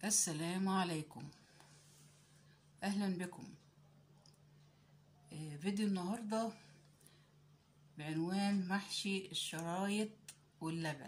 السلام عليكم اهلا بكم آه، فيديو النهارده بعنوان محشي الشرايط واللبن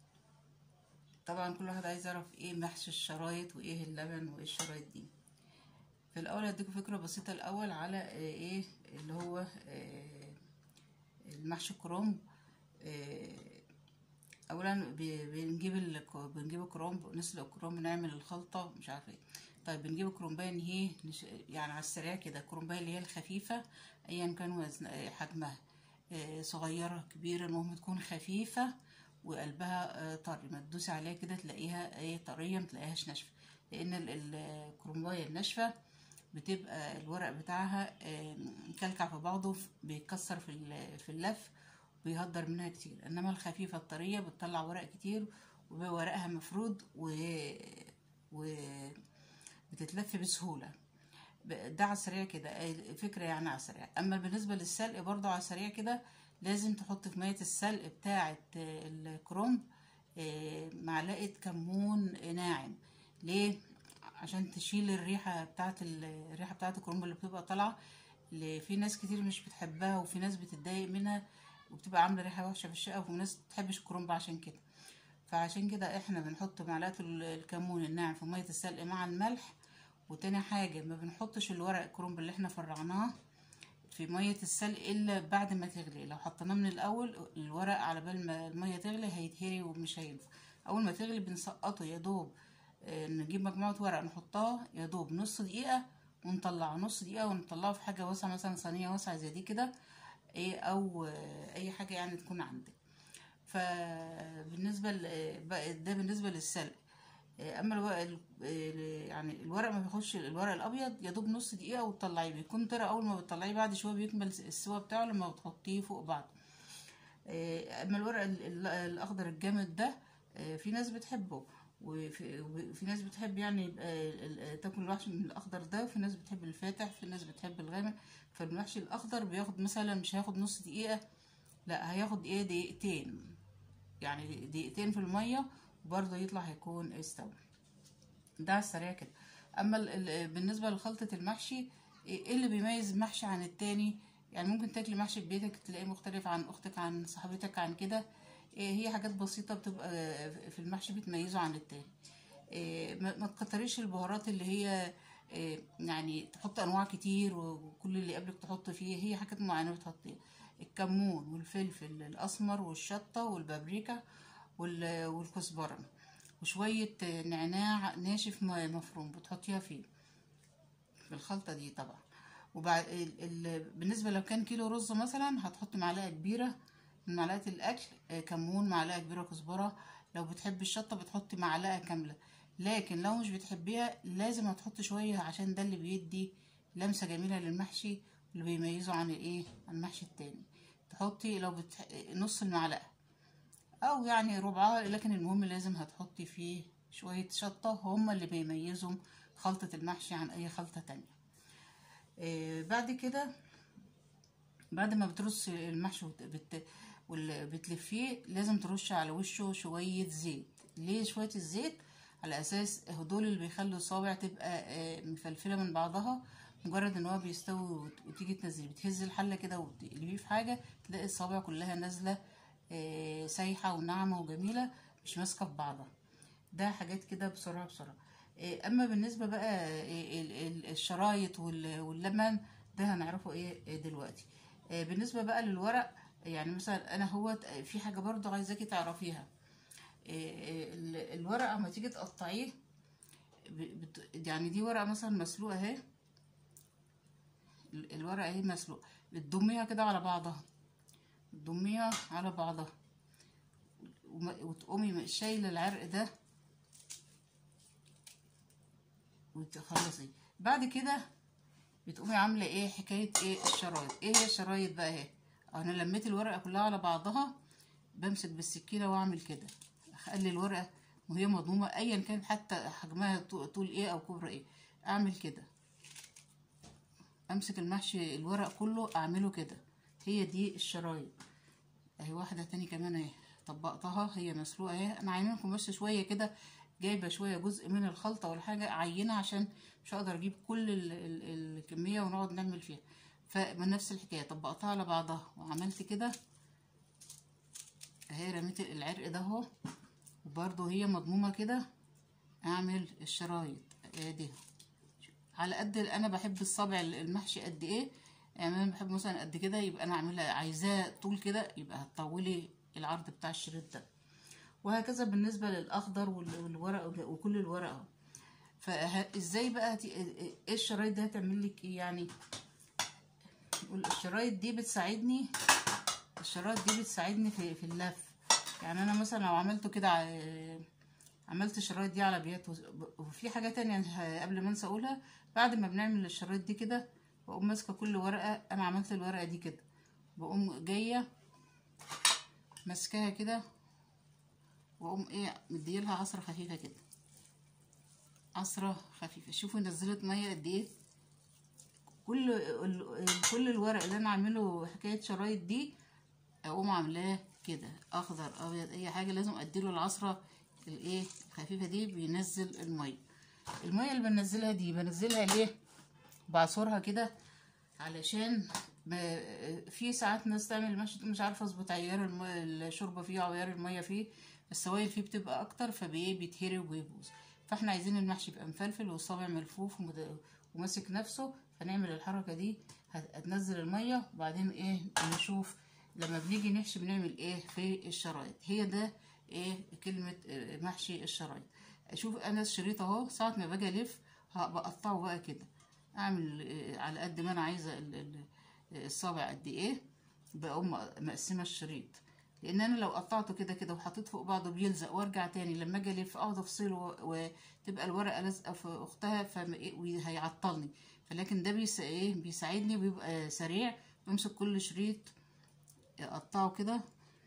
طبعا كل واحد عايز يعرف ايه محشي الشرايط وايه اللبن وايه الشرايط دي في الاول هديكم فكره بسيطه الاول على آه، ايه اللي هو آه، المحشي الكرنب آه، اولا ب- بنجيب ال... بنجيب الكرنب نسلق الكرنب نعمل الخلطه مش عارفه ايه طيب بنجيب الكرنبايه ان هي نش... يعني على السريع كده الكرنبايه اللي هي الخفيفه ايا كان وزن آه، حجمها آه، صغيره كبيره المهم تكون خفيفه وقلبها آه، طري ما تدوسي عليها كده تلاقيها ايه طريه ما تلاقيهاش ناشفه لان ال- ال- الكرنبايه الناشفه بتبقى الورق بتاعها آه، مكلكع في بعضه بيتكسر في ال- في اللف بيهدر منها كتير انما الخفيفه الطريه بتطلع ورق كتير وبيبقى ورقها مفرود و... و... بتتلف بسهوله ب- ده على السريع كده آه، فكره يعني على السريع اما بالنسبه للسلق برضه على السريع كده لازم تحط في ميه السلق بتاعه آه، الكرنب آه، معلقه كمون ناعم ليه عشان تشيل الريحه بتاعه ال- الريحه بتاعه الكرنب اللي بتبقى طالعه اللي في ناس كتير مش بتحبها وفي ناس بتتضايق منها وبتبقى عامله ريحه وحشه في الشقه وفي ناس بتحبش الكرنب عشان كده فعشان كده احنا بنحط معلقه ال- الكمون الناعم في ميه السلق مع الملح وتاني حاجه ما بنحطش الورق الكرنب اللي احنا فرعناه في ميه السلق الا بعد ما تغلي لو حطيناه من الاول الورق على بال ما الميه تغلي هيتهري ومش هينفع اول ما تغلي بنسقطه يا دوب آه، نجيب مجموعه ورق نحطها يا دوب نص دقيقه ونطلعه نص دقيقه ونطلعه في حاجه واسعه مثلا صينيه واسعه زي دي كده ايه او آه، اي حاجه يعني تكون عندك فبالنسبه ل- بقى ده بالنسبه للسلق آه، اما الورق ال- ال- يعني الورق ما بياخدش الورق الابيض يا دوب نص دقيقه وتطلعيه بيكون طرى اول ما بتطلعيه بعد شويه بيكمل السوا بتاعه لما بتحطيه فوق بعض آه، اما الورق ال- ال- الاخضر الجامد ده آه، في ناس بتحبه وفي وفي ناس بتحب يعني يبقى ال- ال- تاكل المحشي من الاخضر ده وفي ناس بتحب الفاتح في ناس بتحب الغامق فالمحشي الاخضر بياخد مثلا مش هياخد نص دقيقه لا هياخد ايه دقيقتين يعني دقيقتين في الميه وبرضه يطلع هيكون استوى ده على السريع كده اما ال- ال- بالنسبه لخلطه المحشي ايه اللي بيميز المحشي عن التاني يعني ممكن تاكلي محشي في بيتك تلاقيه مختلف عن اختك عن صاحبتك عن كده إيه هي حاجات بسيطه بتبقى في المحشي بتميزه عن التاني إيه ما ما تكتريش البهارات اللي هي إيه يعني تحط انواع كتير وكل اللي قبلك تحط فيه هي حاجات معينه بتحطيها الكمون والفلفل الاسمر والشطه والبابريكا وال- والكزبره وشويه نعناع ناشف م- مفروم بتحطيها فيه في الخلطه دي طبعا وبعد ال... ال... بالنسبه لو كان كيلو رز مثلا هتحط معلقه كبيره من معلقه الاكل آه، كمون معلقه كبيره كزبره لو بتحبي الشطه بتحطي معلقه كامله لكن لو مش بتحبيها لازم هتحطي شويه عشان ده اللي بيدي لمسه جميله للمحشي اللي بيميزه عن الايه عن المحشي التاني تحطي لو بتح... نص المعلقه او يعني ربعها لكن المهم لازم هتحطي فيه شويه شطه هما اللي بيميزوا خلطه المحشي عن اي خلطه تانية آه، بعد كده بعد ما بترص المحشي وت- بت... وال- بتلفيه لازم ترش على وشه شوية زيت ليه شوية الزيت على اساس دول اللي بيخلوا الصابع تبقى آه، مفلفلة من بعضها مجرد ان هو بيستوي وت- وتيجي تنزلي بتهز الحلة كده وتقلبيه في حاجة تلاقي الصابع كلها نازلة آه، سايحة وناعمة وجميلة مش ماسكة في بعضها ده حاجات كده بسرعة بسرعة إيه، اما بالنسبة بقى إيه، ال- ال- الشرايط وال- واللبن ده هنعرفه ايه إيه دلوقتي إيه، بالنسبة بقى للورق يعني مثلا انا هو في حاجة برضو عايزاكي تعرفيها إيه، إيه، ال- الورقة اما تيجي تقطعيه ب- بت- يعني دي ورقة مثلا مسلوقة اهي ال- الورقة اهي مسلوقة بتضميها كده على بعضها بتضميها على بعضها وم- وتقومي شايلة العرق ده وتخلصي بعد كده بتقومي عامله ايه حكايه ايه الشرايط ايه هي الشرايط بقى اهي انا لميت الورقه كلها على بعضها بمسك بالسكينه واعمل كده اخلي الورقه وهي مضمومه ايا كان حتى حجمها طو- طول ايه او كبر ايه اعمل كده امسك المحشي الورق كله اعمله كده هي دي الشرايط اهي واحده تاني كمان اهي طبقتها هي مسلوقه اهي انا عايزين لكم بس شويه كده جايبه شويه جزء من الخلطه ولا حاجه عينه عشان مش هقدر اجيب كل ال ال الكميه ونقعد نعمل فيها فمن نفس الحكايه طبقتها على بعضها وعملت كده اهي رميت العرق ده اهو وبرده هي مضمومه كده اعمل الشرايط ادي على قد انا بحب الصابع المحشي قد ايه يعني انا بحب مثلا قد كده يبقى انا اعملها عايزاه طول كده يبقى هتطولي العرض بتاع الشريط ده وهكذا بالنسبه للاخضر والورق وكل الورق اهو فازاي بقى هت... ايه الشرايط دي هتعمل لك ايه يعني الشرايط دي بتساعدني الشرايط دي بتساعدني في في اللف يعني انا مثلا لو عملته كده عملت الشرايط دي على بيات وفي حاجه تانية قبل ما انسى اقولها بعد ما بنعمل الشرايط دي كده بقوم ماسكه كل ورقه انا عملت الورقه دي كده بقوم جايه ماسكاها كده واقوم ايه مديلها عصره خفيفه كده عصره خفيفه شوفوا نزلت ميه قد ايه كل ال... كل الورق اللي انا عامله حكايه شرايط دي اقوم عاملاه كده اخضر ابيض اي حاجه لازم اديله العصره الايه الخفيفه دي بينزل الميه الميه اللي بنزلها دي بنزلها ليه بعصرها كده علشان في ساعات ناس تعمل مشي مش عارفه اظبط عيار الشوربه فيه او عيار الميه فيه السوائل فيه بتبقى اكتر فبيتهري وبيبوظ فاحنا عايزين المحشي يبقى مفلفل والصابع ملفوف وماسك نفسه فنعمل الحركه دي هتنزل الميه وبعدين ايه نشوف لما بنيجي نحشي بنعمل ايه في الشرايط هي ده ايه كلمه محشي الشرايط اشوف انا الشريط اهو ساعه ما باجي الف بقطعه بقى كده اعمل على قد ما انا عايزه الصابع قد ايه بقوم مقسمه الشريط لان انا لو قطعته كده كده وحطيت فوق بعضه بيلزق وارجع تاني لما اجي الف اقعد افصله وتبقى الورقه لازقه في اختها وهيعطلني فلكن ده بيس ايه بيساعدني وبيبقى سريع بمسك كل شريط اقطعه كده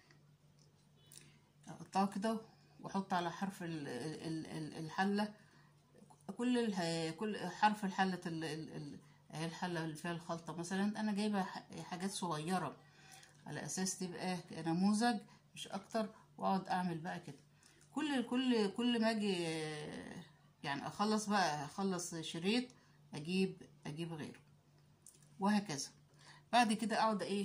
اقطعه كده واحط على حرف الحله كل كل حرف الحله الحله اللي فيها الخلطه مثلا انا جايبه حاجات صغيره على اساس تبقى نموذج مش اكتر واقعد اعمل بقى كده كل كل كل ما اجي يعني اخلص بقى اخلص شريط اجيب اجيب غيره وهكذا بعد كده اقعد ايه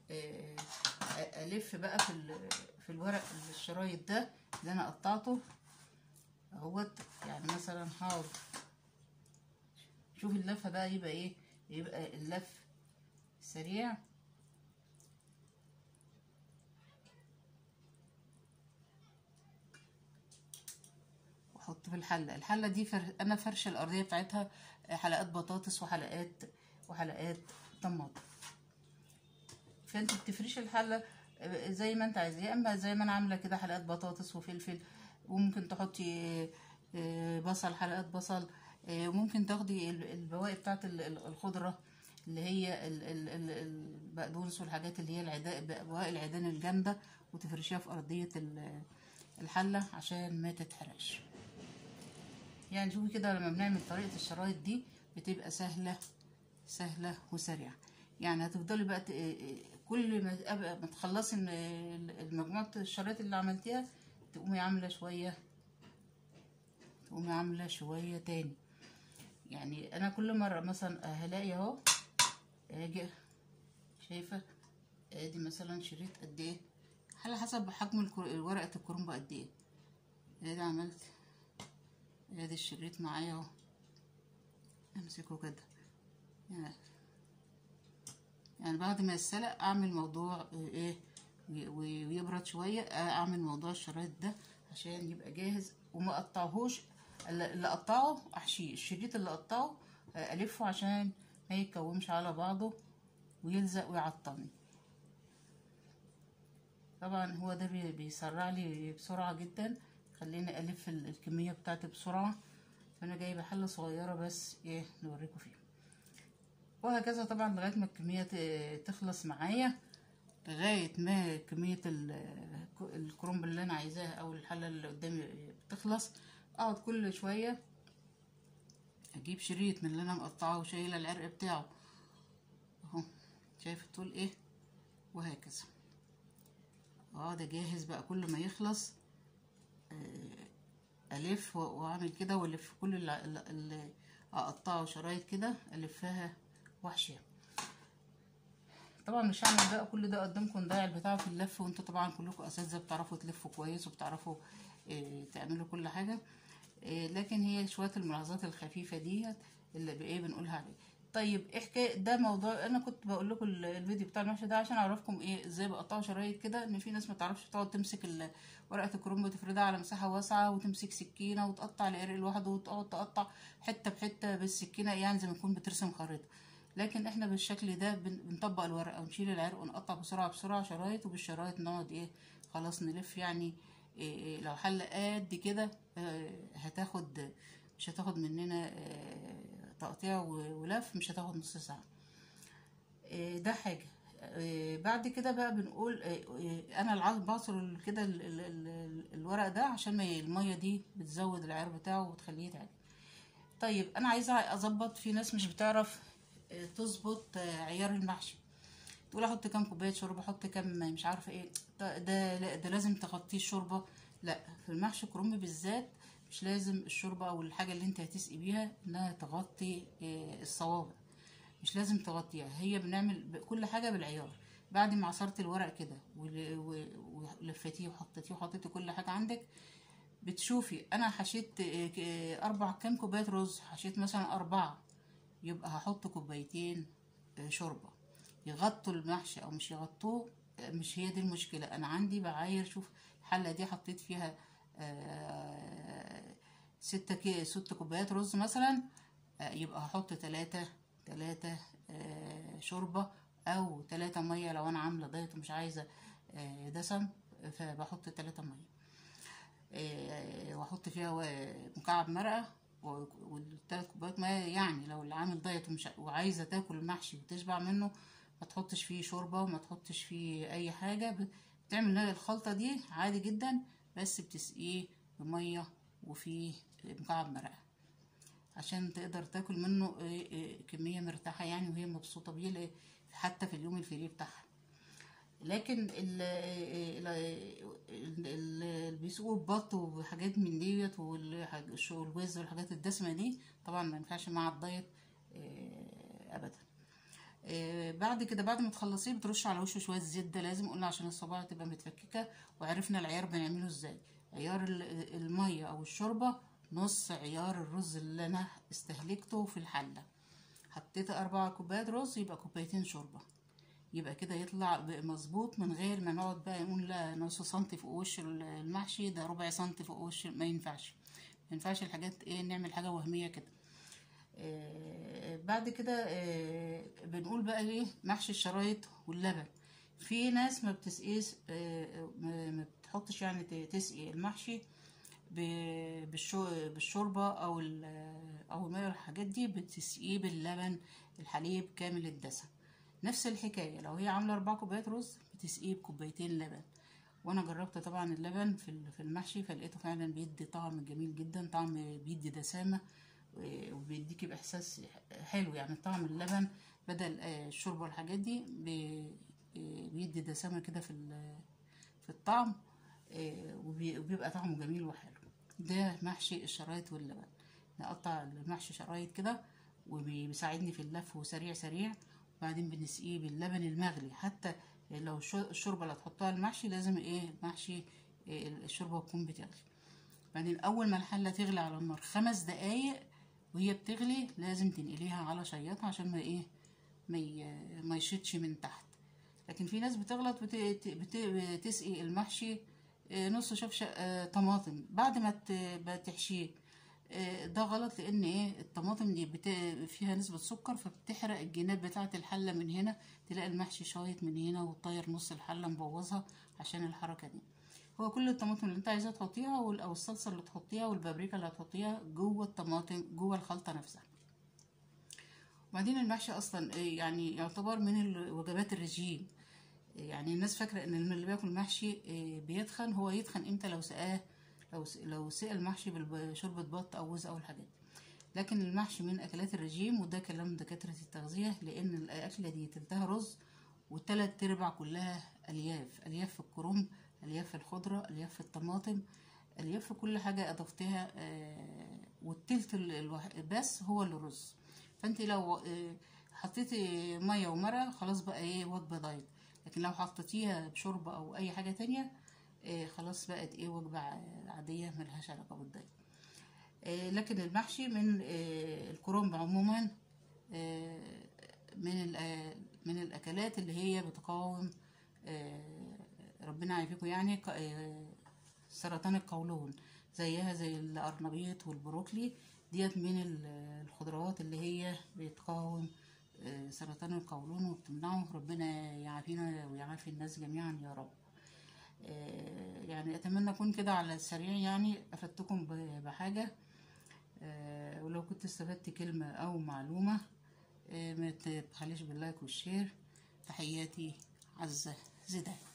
الف بقى في في الورق الشرايط ده اللي انا قطعته اهوت يعني مثلا هقعد شوف اللفه بقى يبقى ايه يبقى اللف سريع واحط في الحله الحله دي فر... انا فرشه الارضيه بتاعتها حلقات بطاطس وحلقات وحلقات طماطم فانت بتفرشي الحله زي ما انت عايزه يا اما زي ما انا عامله كده حلقات بطاطس وفلفل وممكن تحطي بصل حلقات بصل وممكن تاخدي البواقي بتاعت الخضره اللي هي البقدونس والحاجات اللي هي العداء بواقي العيدان الجامده وتفرشيها في ارضيه الحله عشان ما تتحرقش يعني شوفي كده لما بنعمل طريقه الشرايط دي بتبقى سهله سهله وسريعه يعني هتفضلي بقى كل ما ما تخلصي المجموعه الشرايط اللي عملتيها تقومي عامله شويه تقومي عامله شويه تاني يعني انا كل مره مثلا هلاقي اهو اجي شايفه ادي مثلا شريط قد ايه على حسب حجم ورقه الكرنب قد ايه ادي عملت ادي الشريط معايا اهو امسكه كده يعني يعني بعد ما يتسلق اعمل موضوع ايه ويبرد شويه اعمل موضوع الشرايط ده عشان يبقى جاهز وما اقطعهوش اللي قطعه احشيه الشريط اللي قطعه الفه عشان ما يتكومش على بعضه ويلزق ويعطلني طبعا هو ده بيسرع لي بسرعه جدا خليني الف الكميه بتاعتي بسرعه فانا جايبه حله صغيره بس ايه نوريكم فيها وهكذا طبعا لغايه ما الكميه تخلص معايا لغايه ما كميه الكرنب اللي انا عايزاها او الحله اللي قدامي بتخلص اقعد كل شويه اجيب شريط من اللي انا مقطعه وشايله العرق بتاعه اهو شايف الطول ايه وهكذا اقعد اجهز بقى كل ما يخلص الف و- واعمل كده والف كل اللي, اللي اقطعه شرايط كده الفها واحشيها طبعا مش هعمل بقى كل ده قدامكم نضيع البتاع في اللف وانتوا طبعا كلكم اساتذه بتعرفوا تلفوا كويس وبتعرفوا اه تعملوا كل حاجه اه لكن هي شويه الملاحظات الخفيفه ديت اللي بايه بنقولها عليه طيب ايه حكايه ده موضوع انا كنت بقول لكم ال- الفيديو بتاع المحشي ده عشان اعرفكم ايه ازاي بقطعوا شرايط كده ان في ناس ما تعرفش تقعد تمسك ال- ورقه الكرنب وتفردها على مساحه واسعه وتمسك سكينه وتقطع العرق لوحده وتقعد تقطع حته بحته بالسكينه يعني زي ما تكون بترسم خريطه لكن احنا بالشكل ده بن- بنطبق الورقه ونشيل العرق ونقطع بسرعه بسرعه شرايط وبالشرايط نقعد ايه خلاص نلف يعني إيه إيه لو حله قد كده آه، هتاخد مش هتاخد مننا آه، تقطيع و- ولف مش هتاخد نص ساعه آه، ده حاجه آه، بعد كده بقى بنقول آه، آه، انا الع- بعصر ال- كده ال- ال- ال- الورق ده عشان ما ي- الميه دي بتزود العيار بتاعه وتخليه يتعب طيب انا عايزه اظبط في ناس مش بتعرف آه، تظبط آه، عيار المحشي تقول احط كام كوبايه شوربه احط كام مش عارفه ايه ده ده, لا ده لازم تغطيه الشوربه لا في المحشي كرنب بالذات مش لازم الشوربه او الحاجه اللي انت هتسقي بيها انها تغطي آه، الصوابع مش لازم تغطيها هي بنعمل ب- كل حاجه بالعيار بعد ما عصرت الورق كده ول- و- ولفتيه وحطيتيه وحطيتي كل حاجه عندك بتشوفي انا حشيت آه، ك- آه، اربع كام كوبايه رز حشيت مثلا اربعه يبقى هحط كوبايتين آه، شوربه يغطوا المحشي او مش يغطوه آه، مش هي دي المشكله انا عندي بعاير شوف الحله دي حطيت فيها آه، ستة كي ست كوبايات رز مثلا آه، يبقى هحط تلاتة تلاتة آه، شوربة أو تلاتة مية لو أنا عاملة دايت ومش عايزة آه، دسم فبحط تلاتة مية آه، واحط فيها و- مكعب مرقه و- والتلات كوبايات ميه يعني لو اللي عامل دايت ومش وعايزه تاكل المحشي وتشبع منه ما تحطش فيه شوربه وما تحطش فيه اي حاجه ب- بتعمل الخلطه دي عادي جدا بس بتسقيه بميه وفيه مكعب مرقه عشان تقدر تاكل منه إيه إيه كميه مرتاحه يعني وهي مبسوطه بيه لإيه؟ حتى في اليوم الفري بتاعها لكن ال- ال- ال- اللي بيسوقوا ببط وحاجات من ديت والحاج- الش- والوز والحاجات الدسمه دي طبعا ما ينفعش مع الدايت آه، ابدا آه، بعد كده بعد ما تخلصيه بترش على وشه شويه زيت ده لازم قلنا عشان الصباع تبقى متفككه وعرفنا العيار بنعمله ازاي عيار ال- الميه او الشوربه نص عيار الرز اللي انا استهلكته في الحله حطيت اربع كوبايات رز يبقى كوبايتين شوربه يبقى كده يطلع ب- مظبوط من غير ما نقعد بقى نقول لا نص سنتي فوق وش ال- المحشي ده ربع سنتي فوق وش ما ينفعش ما ينفعش الحاجات ايه نعمل حاجه وهميه كده آه، بعد كده آه، بنقول بقى ايه محشي الشرايط واللبن في ناس ما بتسقيش آه، ما ما بتحطش يعني ت- تسقي المحشي ب- بالشو- بالشوربه او ال- او الميه والحاجات دي بتسقيه باللبن الحليب كامل الدسم نفس الحكايه لو هي عامله اربع كوبايات رز بتسقيه بكوبايتين لبن وانا جربت طبعا اللبن في ال- في المحشي فلقيته فعلا بيدي طعم جميل جدا طعم بيدي دسامه و- وبيديكي باحساس حلو يعني طعم اللبن بدل آه، الشوربه والحاجات دي بي- آه، بيدي دسامه كده في ال- في الطعم آه، وبي- وبيبقى طعمه جميل وحلو ده محشي الشرايط واللبن نقطع المحشي شرايط كده وبيساعدني في اللف وسريع سريع وبعدين بنسقيه باللبن المغلي حتى لو الشو- الشوربه اللي هتحطها المحشي لازم ايه المحشي إيه الشوربه تكون بتغلي بعدين اول ما الحله تغلي على النار خمس دقايق وهي بتغلي لازم تنقليها على شياطة عشان ما ايه ما ي- ما يشيطش من تحت لكن في ناس بتغلط بت... بت... بتسقي المحشي آه، نص شفشة آه، طماطم بعد ما ت- ما تحشيه آه، ده غلط لان ايه الطماطم دي بت... فيها نسبة سكر فبتحرق الجناب بتاعة الحلة من هنا تلاقي المحشي شايط من هنا وطاير نص الحلة مبوظها عشان الحركة دي هو كل الطماطم اللي انت عايزاها تحطيها وال- او الصلصة اللي تحطيها والبابريكا اللي هتحطيها جوه الطماطم جوه الخلطة نفسها وبعدين المحشي اصلا إيه يعني يعتبر من الوجبات الرجيم يعني الناس فاكره ان اللي بياكل محشي إيه بيتخن هو يتخن امتى لو سقاه لو س- لو سقى المحشي بشوربه بط او وز او الحاجات دي. لكن المحشي من اكلات الرجيم وده كلام دكاتره التغذيه لان الاكله دي تلتها رز وتلات ارباع كلها الياف الياف في الكرنب الياف في الخضره الياف في الطماطم الياف كل حاجة اضفتها آه، والتلت ال- الوح- بس هو الرز فانت لو آه، حطيتي ميه ومرق خلاص بقى ايه وجبه دايت لكن لو حطيتيها بشوربه او اي حاجه تانية آه، خلاص بقت ايه وجبه ع- عاديه ملهاش علاقه بالدايت آه، لكن المحشي من آه، الكرنب عموما آه، من ال- آه، من الاكلات اللي هي بتقاوم آه، ربنا يعافيكم يعني ق- آه، سرطان القولون زيها زي القرنبيط والبروكلي ديت من ال- الخضروات اللي هي بتقاوم آه، سرطان القولون وبتمنعه ربنا يعافينا ويعافي الناس جميعا يا رب آه، يعني اتمنى اكون كده على السريع يعني افدتكم ب- بحاجه آه، ولو كنت استفدت كلمه او معلومه آه، ما تبخليش باللايك والشير تحياتي عزه زيدان